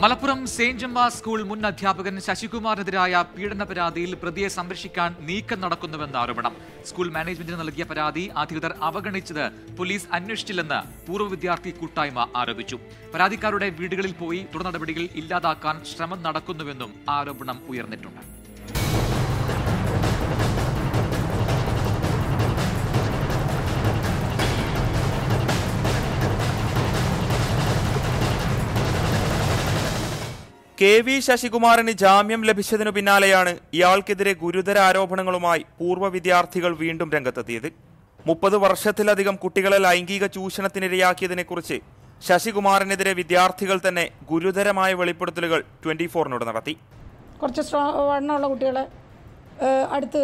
Malappuram Saint ജമ്മാ school മുൻ അധ്യാപകൻ ശശികുമാറിനെതിരായ പീഡന പരാതിയിൽ പ്രതിയെ സംരക്ഷിക്കാൻ നീക്കം നടക്കുന്നുവെന്ന് ആരോപണം സ്കൂൾ മാനേജ്മെന്റിന് നൽകിയ പരാതി അധികൃതർ അവഗണിച്ചത് പോലീസ് അന്വേഷിച്ചില്ലെന്ന് പൂർവ്വ വിദ്യാർത്ഥി കൂട്ടായ്മ ആരോപിച്ചു പരാതിക്കാരുടെ വീടുകളിൽ പോയി തുടർ നടപടികൾ ഇല്ലാതാക്കാൻ ശ്രമം നടക്കുന്നുവെന്നും ആരോപണം ഉയർന്നിട്ടുണ്ട് കെ വി ശശികുമാറിന് ജാമ്യം ലഭിച്ചതിനു പിന്നാലെയാണ് ഇയാൾക്കെതിരെ ഗുരുതര ആരോപണങ്ങളുമായി പൂർവ്വ വിദ്യാർത്ഥികൾ വീണ്ടും രംഗത്തെത്തിയത് മുപ്പത് വർഷത്തിലധികം കുട്ടികളെ ലൈംഗിക ചൂഷണത്തിനിരയാക്കിയതിനെക്കുറിച്ച് ശശികുമാറിനെതിരെ വിദ്യാർത്ഥികൾ തന്നെ ഗുരുതരമായ വെളിപ്പെടുത്തലുകൾ ട്വന്റി ഫോറിനോട് നടത്തി കുറച്ച് സ്ട്രോ വണ്ണമുള്ള കുട്ടികളെ ഏഹ്, അടുത്ത്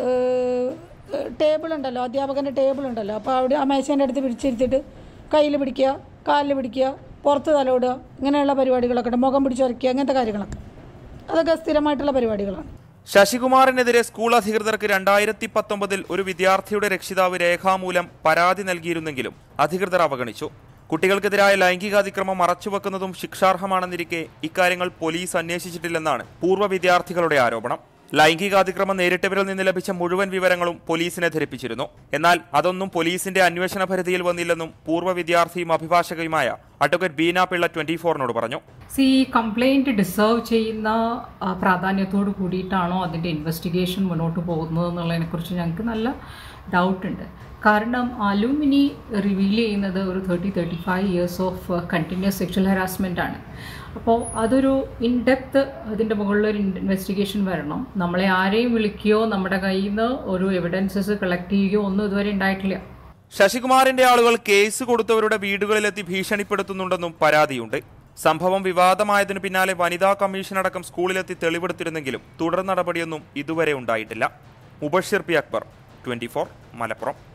ടേബിൾ ഉണ്ടല്ലോ അധ്യാപകൻ്റെ ടേബിൾ ഉണ്ടല്ലോ അപ്പോൾ അവിടെ ആ മേശേൻ്റെ അടുത്ത് പിടിച്ചിരുത്തിയിട്ട് കയ്യിൽ പിടിക്കുക കാലിൽ പിടിക്കുക പുറത്ത് തലോടുക ഇങ്ങനെയുള്ള പരിപാടികളൊക്കെ ഉണ്ട് മുഖം പിടിച്ചുരയ്ക്കുക അങ്ങനത്തെ കാര്യങ്ങളൊക്കെ അതൊക്കെ സ്ഥിരമായിട്ടുള്ള പരിപാടികളാണ് ശശികുമാറിനെതിരെ സ്കൂൾ അധികൃതർക്ക് രണ്ടായിരത്തി പത്തൊമ്പതിൽ ഒരു വിദ്യാർത്ഥിയുടെ രക്ഷിതാവ് രേഖാമൂലം പരാതി നൽകിയിരുന്നെങ്കിലും അധികൃതർ അവഗണിച്ചു കുട്ടികൾക്കെതിരായ ലൈംഗികാതിക്രമം മറച്ചുവെക്കുന്നതും ശിക്ഷാർഹമാണെന്നിരിക്കെ ഇക്കാര്യങ്ങൾ പോലീസ് അന്വേഷിച്ചിട്ടില്ലെന്നാണ് പൂർവ്വ വിദ്യാർത്ഥികളുടെ ആരോപണം ലൈംഗികാതിക്രമം നേരിട്ടവരിൽ നിന്ന് ലഭിച്ച മുഴുവൻ വിവരങ്ങളും പോലീസിനെ ധരിപ്പിച്ചിരുന്നു എന്നാൽ അതൊന്നും പോലീസിന്റെ അന്വേഷണ പരിധിയിൽ വന്നില്ലെന്നും പൂർവ്വ വിദ്യാർത്ഥിയും അഭിഭാഷകയുമായ അഡ്വക്കേറ്റ് ബീന പിള്ള ട്വന്റി ഫോറിനോട് പറഞ്ഞു സി കംപ്ലൈൻറ്റ് ഡിസേർവ് ചെയ്യുന്ന ആ, പ്രാധാന്യത്തോട് കൂടിയിട്ടാണോ അതിൻ്റെ ഇൻവെസ്റ്റിഗേഷൻ മുന്നോട്ട് പോകുന്നത് എന്നുള്ളതിനെക്കുറിച്ച് ഞങ്ങൾക്ക് നല്ല ഡൗട്ടുണ്ട് കാരണം അലൂമിനി റിവീൽ ചെയ്യുന്നത് ഒരു thirty thirty five years of continuous sexual harassment ആണ് അപ്പോൾ അതൊരു ഇൻ ഡെപ്ത് അതിൻ്റെ മുകളിലൊരു ഇൻവെസ്റ്റിഗേഷൻ വരണം നമ്മളെ ആരെയും വിളിക്കുകയോ നമ്മുടെ കയ്യിൽ നിന്ന് ഒരു എവിഡൻസസ് കളക്ട് ചെയ്യുകയോ ഒന്നും ഇതുവരെ ഉണ്ടായിട്ടില്ല ശശികുമാറിന്റെ ആളുകൾ കേസ് കൊടുത്തവരുടെ വീടുകളിലെത്തി ഭീഷണിപ്പെടുത്തുന്നുണ്ടെന്നും പരാതിയുണ്ട് സംഭവം വിവാദമായതിനു പിന്നാലെ വനിതാ കമ്മീഷൻ അടക്കം സ്കൂളിലെത്തി തെളിവെടുത്തിരുന്നെങ്കിലും തുടർ നടപടിയൊന്നും ഇതുവരെ ഉണ്ടായിട്ടില്ല മുബഷിർ പി അക്ബർ ട്വന്റി മലപ്പുറം